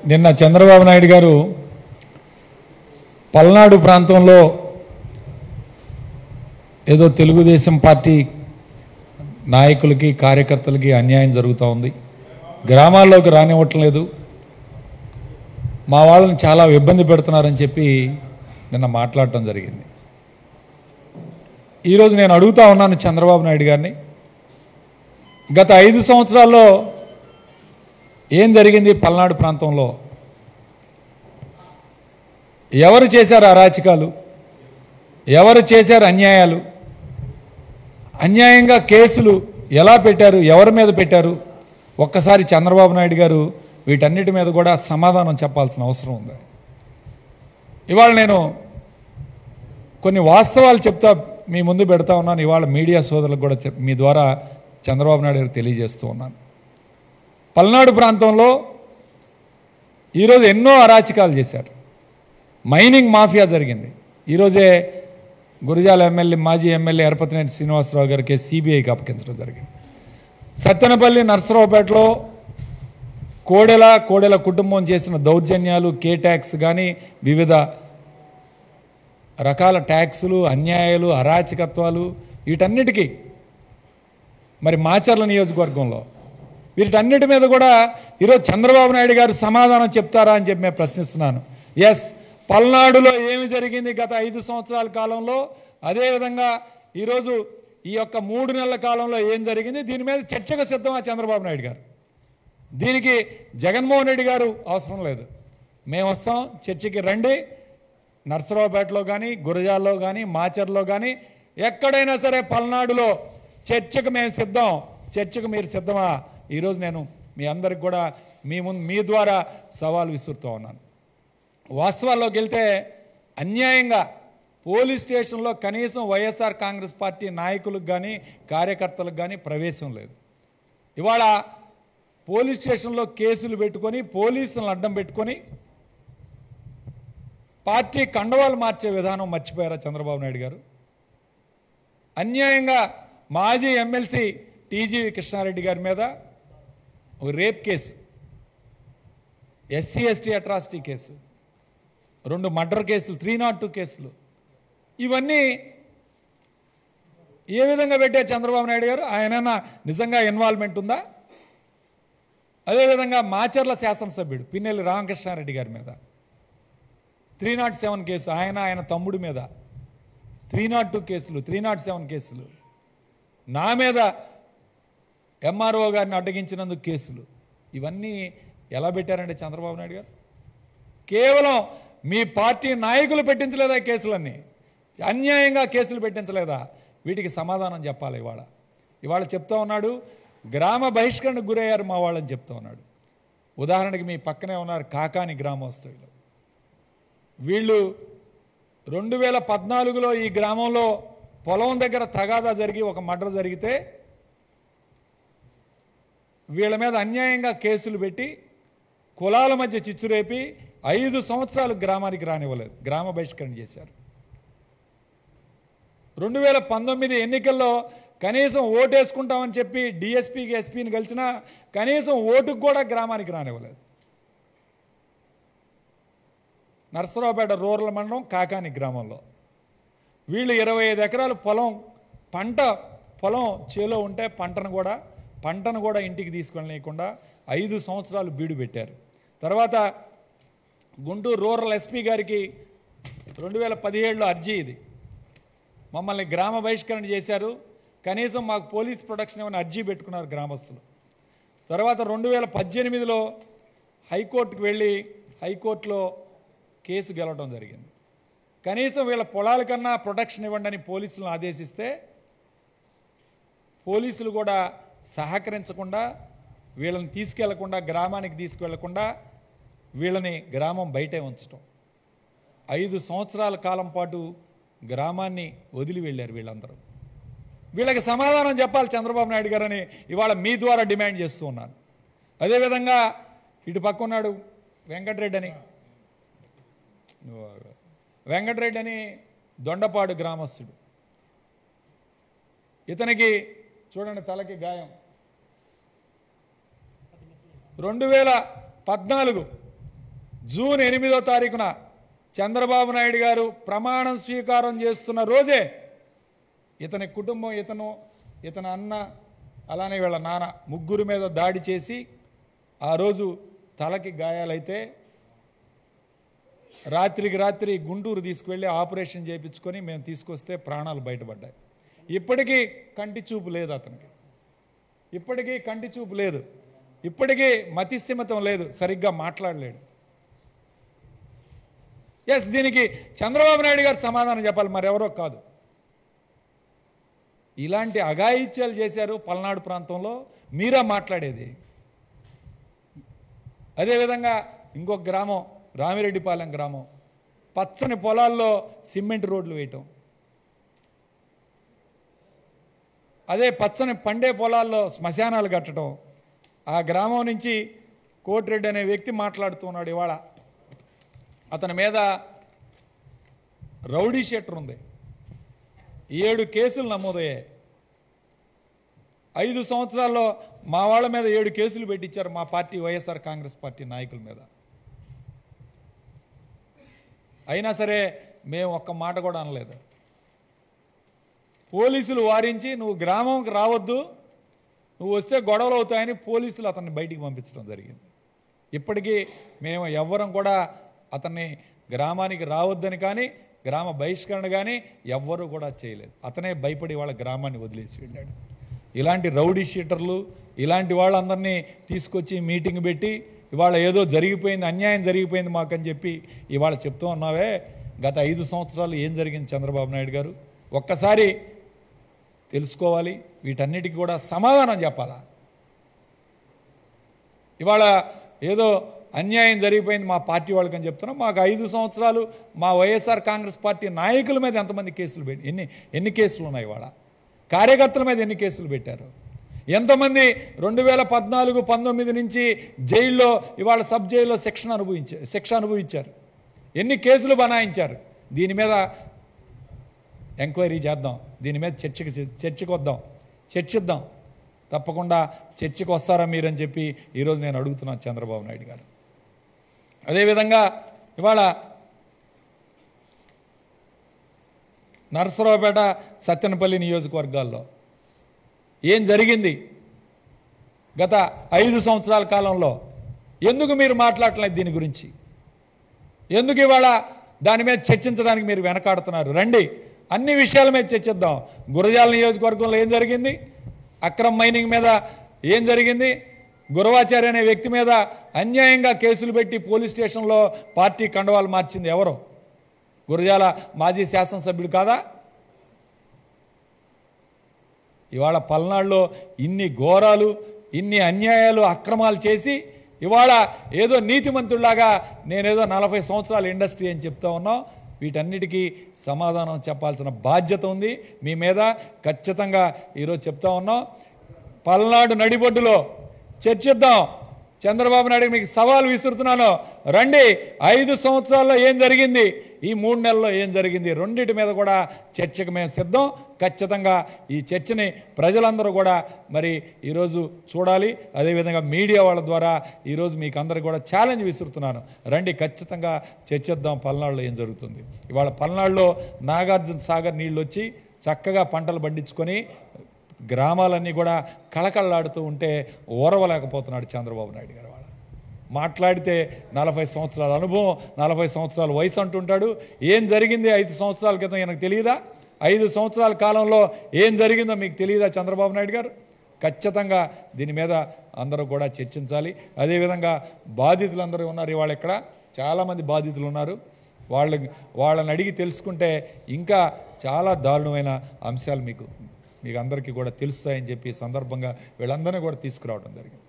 నిన్న చంద్రబాబు నాయుడు గారు పల్నాడు ప్రాంతంలో ఏదో తెలుగుదేశం పార్టీ నాయకులకి కార్యకర్తలకి అన్యాయం జరుగుతూ ఉంది గ్రామాల్లోకి రానివ్వట్లేదు మా వాళ్ళని చాలా ఇబ్బంది పెడుతున్నారని చెప్పి నిన్న మాట్లాడటం జరిగింది ఈరోజు నేను అడుగుతా ఉన్నాను చంద్రబాబు నాయుడు గారిని గత ఐదు సంవత్సరాల్లో ఏం జరిగింది పల్నాడు ప్రాంతంలో ఎవరు చేశారు అరాచకాలు ఎవరు చేశారు అన్యాయాలు అన్యాయంగా కేసులు ఎలా పెట్టారు ఎవరి మీద పెట్టారు ఒక్కసారి చంద్రబాబు నాయుడు గారు వీటన్నిటి మీద కూడా సమాధానం చెప్పాల్సిన అవసరం ఉంది ఇవాళ నేను కొన్ని వాస్తవాలు చెప్తా మీ ముందు పెడతా ఉన్నాను ఇవాళ మీడియా సోదరులకు కూడా చెప్- మీ ద్వారా చంద్రబాబు నాయుడు గారికి తెలియజేస్తూ ఉన్నాను పల్నాడు ప్రాంతంలో ఈరోజు ఎన్నో అరాచకాలు చేశారు మైనింగ్ మాఫియా జరిగింది ఈరోజే గురజాల ఎమ్మెల్యే మాజీ ఎమ్మెల్యే ఎరపతినేని శ్రీనివాసరావు గారికి సిబిఐకి అప్పగించడం జరిగింది సత్తెనపల్లి నర్సరావుపేటలో కోడెల కోడెల కుటుంబం చేసిన దౌర్జన్యాలు కే ట్యాక్స్ కానీ వివిధ రకాల ట్యాక్సులు అన్యాయాలు అరాచకత్వాలు వీటన్నిటికీ మరి మాచర్ల నియోజకవర్గంలో వీటన్నిటి మీద కూడా ఈరోజు చంద్రబాబు నాయుడు గారు సమాధానం చెప్తారా అని చెప్పి మేము ప్రశ్నిస్తున్నాను ఎస్ పల్నాడులో ఏమి జరిగింది గత ఐదు సంవత్సరాల కాలంలో అదేవిధంగా ఈరోజు ఈ యొక్క మూడు నెలల కాలంలో ఏం జరిగింది దీని మీద చర్చకు సిద్ధమా చంద్రబాబు నాయుడు గారు దీనికి జగన్మోహన్ రెడ్డి గారు అవసరం లేదు మేము వస్తాం చర్చకి రండి నర్సరావుపేటలో కానీ గురజాల్లో కానీ మాచర్లో కానీ ఎక్కడైనా సరే పల్నాడులో చర్చకు మేము సిద్ధం చర్చకు మీరు సిద్ధమా ఈరోజు నేను మీ అందరికి కూడా మీ ముందు మీ ద్వారా సవాల్ విసురుతూ ఉన్నాను వాస్తవాల్లోకి వెళ్తే అన్యాయంగా పోలీస్ స్టేషన్లో కనీసం వైఎస్ఆర్ కాంగ్రెస్ పార్టీ నాయకులకు కానీ కార్యకర్తలకు కానీ ప్రవేశం లేదు ఇవాళ పోలీస్ స్టేషన్లో కేసులు పెట్టుకొని పోలీసులను అడ్డం పెట్టుకొని పార్టీ కండవాలు మార్చే విధానం మర్చిపోయారా చంద్రబాబు నాయుడు గారు అన్యాయంగా మాజీ ఎమ్మెల్సీ టీజీవి కృష్ణారెడ్డి గారి మీద ఒక rape case SC ST atrocity case రెండు మర్డర్ కేసులు త్రీ నాట్ టూ కేసులు ఇవన్నీ ఏ విధంగా పెట్టారు చంద్రబాబు నాయుడు గారు ఆయన నిజంగా ఇన్వాల్వ్మెంట్ ఉందా అదేవిధంగా మాచర్ల శాసనసభ్యుడు పిన్నెల్లి రామకృష్ణారెడ్డి గారి మీద త్రీ నాట్ సెవెన్ కేసు ఆయన ఆయన తమ్ముడి మీద త్రీ నాట్ టూ కేసులు త్రీ నాట్ సెవెన్ కేసులు నా మీద ఎంఆర్ఓ గారిని అడ్డగించినందుకు కేసులు ఇవన్నీ ఎలా పెట్టారండి చంద్రబాబు నాయుడు గారు కేవలం మీ పార్టీ నాయకులు పెట్టించలేదా ఈ కేసులన్నీ అన్యాయంగా కేసులు పెట్టించలేదా వీటికి సమాధానం చెప్పాలి ఇవాళ ఇవాళ చెప్తా ఉన్నాడు గ్రామ బహిష్కరణకు గురయ్యారు మా వాళ్ళని చెప్తా ఉన్నాడు ఉదాహరణకి మీ పక్కనే ఉన్నారు కాకాని గ్రామస్తులు వీళ్ళు రెండు వేల పద్నాలుగులో ఈ గ్రామంలో పొలం దగ్గర తగాదా జరిగి ఒక మర్డర్ జరిగితే వీళ్ళ మీద అన్యాయంగా కేసులు పెట్టి కులాల మధ్య చిచ్చురేపి ఐదు సంవత్సరాలు గ్రామానికి రానివ్వలేదు గ్రామ బహిష్కరణ చేశారు రెండు వేల పంతొమ్మిది ఎన్నికల్లో కనీసం ఓటేసుకుంటామని చెప్పి డిఎస్పీకి ఎస్పీని కలిసినా కనీసం ఓటుకు కూడా గ్రామానికి రానివ్వలేదు నర్సరావుపేట రూరల్ మండలం కాకాని గ్రామంలో వీళ్ళు ఇరవై ఐదు ఎకరాలు పొలం పంట పొలం చేలో ఉంటే పంటను కూడా పంటను కూడా ఇంటికి తీసుకెళ్ళనీయకుండా ఐదు సంవత్సరాలు బీడు పెట్టారు తర్వాత గుంటూరు రూరల్ ఎస్పీ గారికి రెండు వేల పదిహేడులో అర్జీ ఇది మమ్మల్ని గ్రామ బహిష్కరణ చేశారు కనీసం మాకు పోలీస్ ప్రొటెక్షన్ ఇవ్వని అర్జీ పెట్టుకున్నారు గ్రామస్తులు తర్వాత రెండు వేల పద్దెనిమిదిలో హైకోర్టుకు వెళ్ళి హైకోర్టులో కేసు గెలవడం జరిగింది కనీసం వీళ్ళ పొలాల కన్నా ప్రొటెక్షన్ ఇవ్వండి అని పోలీసులను ఆదేశిస్తే పోలీసులు కూడా సహకరించకుండా వీళ్ళని తీసుకెళ్లకుండా గ్రామానికి తీసుకెళ్లకుండా వీళ్ళని గ్రామం బయటే ఉంచటం ఐదు సంవత్సరాల కాలం పాటు గ్రామాన్ని వదిలి వెళ్ళారు వీళ్ళందరూ వీళ్ళకి సమాధానం చెప్పాలి చంద్రబాబు నాయుడు గారని ఇవాళ మీ ద్వారా డిమాండ్ చేస్తూ ఉన్నాను అదేవిధంగా ఇటు పక్క ఉన్నాడు వెంకటరెడ్డి అని వెంకటరెడ్డి అని దొండపాడు గ్రామస్తుడు ఇతనికి చూడండి తలకి గాయం రెండు వేల పద్నాలుగు జూన్ ఎనిమిదో తారీఖున చంద్రబాబు నాయుడు గారు ప్రమాణం స్వీకారం చేస్తున్న రోజే ఇతని కుటుంబం ఇతను ఇతని అన్న అలానే వీళ్ళ నాన్న ముగ్గురు మీద దాడి చేసి ఆ రోజు తలకి గాయాలైతే రాత్రికి రాత్రి గుంటూరు తీసుకువెళ్ళి ఆపరేషన్ చేయించుకొని మేము తీసుకొస్తే ప్రాణాలు బయటపడ్డాయి ఇప్పటికీ కంటి చూపు లేదు అతనికి ఇప్పటికీ కంటి చూపు లేదు ఇప్పటికీ మతిస్థిమితం లేదు సరిగ్గా మాట్లాడలేడు ఎస్ దీనికి చంద్రబాబు నాయుడు గారు సమాధానం చెప్పాలి మరెవరో కాదు ఇలాంటి అఘాయిత్యాలు చేశారు పల్నాడు ప్రాంతంలో మీరా మాట్లాడేది అదేవిధంగా ఇంకొక గ్రామం రామిరెడ్డిపాలెం గ్రామం పచ్చని పొలాల్లో సిమెంట్ రోడ్లు వేయటం అదే పచ్చని పండే పొలాల్లో శ్మశానాలు కట్టడం ఆ గ్రామం నుంచి కోటిరెడ్డి అనే వ్యక్తి మాట్లాడుతున్నాడు ఇవాళ అతని మీద రౌడీ షెటర్ ఉంది ఏడు కేసులు నమోదయ్యాయి ఐదు సంవత్సరాల్లో మా వాళ్ళ మీద ఏడు కేసులు పెట్టించారు మా పార్టీ వైఎస్ఆర్ కాంగ్రెస్ పార్టీ నాయకుల మీద అయినా సరే మేము ఒక్క మాట కూడా అనలేదు పోలీసులు వారించి నువ్వు గ్రామంకి రావద్దు నువ్వు వస్తే గొడవలు అవుతాయని పోలీసులు అతన్ని బయటికి పంపించడం జరిగింది ఇప్పటికీ మేము ఎవ్వరం కూడా అతన్ని గ్రామానికి రావద్దని కానీ గ్రామ బహిష్కరణ కానీ ఎవ్వరూ కూడా చేయలేదు అతనే భయపడి వాళ్ళ గ్రామాన్ని వదిలేసి వెళ్ళాడు ఇలాంటి రౌడీ షీటర్లు ఇలాంటి వాళ్ళందరినీ తీసుకొచ్చి మీటింగ్ పెట్టి ఇవాళ ఏదో జరిగిపోయింది అన్యాయం జరిగిపోయింది మాకని చెప్పి ఇవాళ చెప్తూ ఉన్నావే గత ఐదు సంవత్సరాలు ఏం జరిగింది చంద్రబాబు నాయుడు గారు ఒక్కసారి తెలుసుకోవాలి వీటన్నిటికీ కూడా సమాధానం చెప్పాలా ఇవాళ ఏదో అన్యాయం జరిగిపోయింది మా పార్టీ వాళ్ళకి అని చెప్తున్నాం మాకు ఐదు సంవత్సరాలు మా వైఎస్ఆర్ కాంగ్రెస్ పార్టీ నాయకుల మీద ఎంతమంది కేసులు పెట్టి ఎన్ని ఎన్ని కేసులు ఉన్నాయి ఇవాళ కార్యకర్తల మీద ఎన్ని కేసులు పెట్టారు ఎంతమంది రెండు వేల పద్నాలుగు పంతొమ్మిది నుంచి జైల్లో ఇవాళ సబ్ జైల్లో శిక్షణ అనుభవించారు శిక్ష అనుభవించారు ఎన్ని కేసులు బనాయించారు దీని మీద ఎంక్వైరీ చేద్దాం దీని మీద చర్చకి చర్చకు వద్దాం చర్చిద్దాం తప్పకుండా చర్చకు వస్తారా మీరని చెప్పి ఈరోజు నేను అడుగుతున్నాను చంద్రబాబు నాయుడు గారు అదేవిధంగా ఇవాళ నరసరావుపేట సత్తెనపల్లి నియోజకవర్గాల్లో ఏం జరిగింది గత ఐదు సంవత్సరాల కాలంలో ఎందుకు మీరు మాట్లాడట్లేదు దీని గురించి ఎందుకు ఇవాళ దాని మీద చర్చించడానికి మీరు వెనకాడుతున్నారు రండి అన్ని విషయాల మీద చర్చిద్దాం గురజాల నియోజకవర్గంలో ఏం జరిగింది అక్రమ్ మైనింగ్ మీద ఏం జరిగింది గురవాచారి అనే వ్యక్తి మీద అన్యాయంగా కేసులు పెట్టి పోలీస్ స్టేషన్లో పార్టీ కండవాలు మార్చింది ఎవరు గురజాల మాజీ శాసనసభ్యుడు కాదా ఇవాళ పల్నాడులో ఇన్ని ఘోరాలు ఇన్ని అన్యాయాలు అక్రమాలు చేసి ఇవాళ ఏదో నీతిమంతుడిలాగా నేనేదో నలభై సంవత్సరాల ఇండస్ట్రీ అని చెప్తా ఉన్నాం వీటన్నిటికీ సమాధానం చెప్పాల్సిన బాధ్యత ఉంది మీ మీద ఖచ్చితంగా ఈరోజు చెప్తా ఉన్నాం పల్నాడు నడిబొడ్డులో చర్చిద్దాం చంద్రబాబు నాయుడు మీకు సవాల్ విసురుతున్నాను రండి ఐదు సంవత్సరాల్లో ఏం జరిగింది ఈ మూడు నెలల్లో ఏం జరిగింది రెండింటి మీద కూడా చర్చకు మేము సిద్ధం ఖచ్చితంగా ఈ చర్చని ప్రజలందరూ కూడా మరి ఈరోజు చూడాలి అదేవిధంగా మీడియా వాళ్ళ ద్వారా ఈరోజు మీకు అందరికి కూడా ఛాలెంజ్ విసురుతున్నాను రండి ఖచ్చితంగా చర్చిద్దాం పల్నాడులో ఏం జరుగుతుంది ఇవాళ పల్నాడులో నాగార్జున సాగర్ నీళ్ళు వచ్చి చక్కగా పంటలు పండించుకొని గ్రామాలన్నీ కూడా కళకళలాడుతూ ఉంటే ఓరవలేకపోతున్నాడు చంద్రబాబు నాయుడు గారు వాళ్ళ మాట్లాడితే నలభై సంవత్సరాల అనుభవం నలభై సంవత్సరాల వయసు అంటుంటాడు ఏం జరిగింది ఐదు సంవత్సరాల క్రితం ఈయనకు తెలియదా ఐదు సంవత్సరాల కాలంలో ఏం జరిగిందో మీకు తెలియదా చంద్రబాబు నాయుడు గారు ఖచ్చితంగా దీని మీద అందరూ కూడా చర్చించాలి అదేవిధంగా బాధితులందరూ ఉన్నారు ఇవాళ ఇక్కడ చాలామంది బాధితులు ఉన్నారు వాళ్ళ వాళ్ళని అడిగి తెలుసుకుంటే ఇంకా చాలా దారుణమైన అంశాలు మీకు మీకు అందరికీ కూడా తెలుస్తాయని చెప్పి ఈ సందర్భంగా వీళ్ళందరినీ కూడా తీసుకురావడం జరిగింది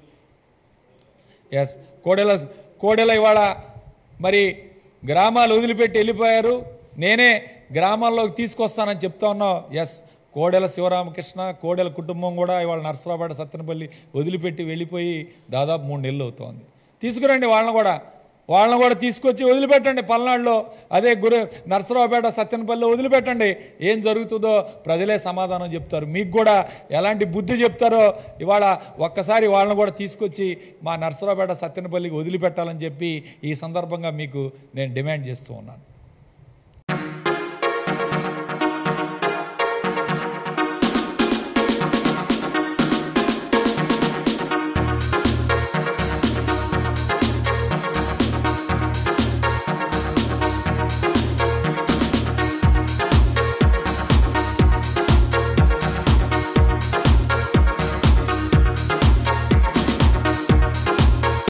ఎస్ కోడెల కోడెల ఇవాళ మరి గ్రామాలు వదిలిపెట్టి వెళ్ళిపోయారు నేనే గ్రామాల్లోకి తీసుకొస్తానని చెప్తా ఉన్నావు ఎస్ కోడెల శివరామకృష్ణ కోడెల కుటుంబం కూడా ఇవాళ నర్సరాబాడ సత్తెనపల్లి వదిలిపెట్టి వెళ్ళిపోయి దాదాపు మూడు నెలలు అవుతోంది తీసుకురండి వాళ్ళని కూడా వాళ్ళని కూడా తీసుకొచ్చి వదిలిపెట్టండి పల్నాడులో అదే గురు నరసరావుపేట సత్యనపల్లి వదిలిపెట్టండి ఏం జరుగుతుందో ప్రజలే సమాధానం చెప్తారు మీకు కూడా ఎలాంటి బుద్ధి చెప్తారో ఇవాళ ఒక్కసారి వాళ్ళని కూడా తీసుకొచ్చి మా నరసరావుపేట సత్యనపల్లికి వదిలిపెట్టాలని చెప్పి ఈ సందర్భంగా మీకు నేను డిమాండ్ చేస్తూ ఉన్నాను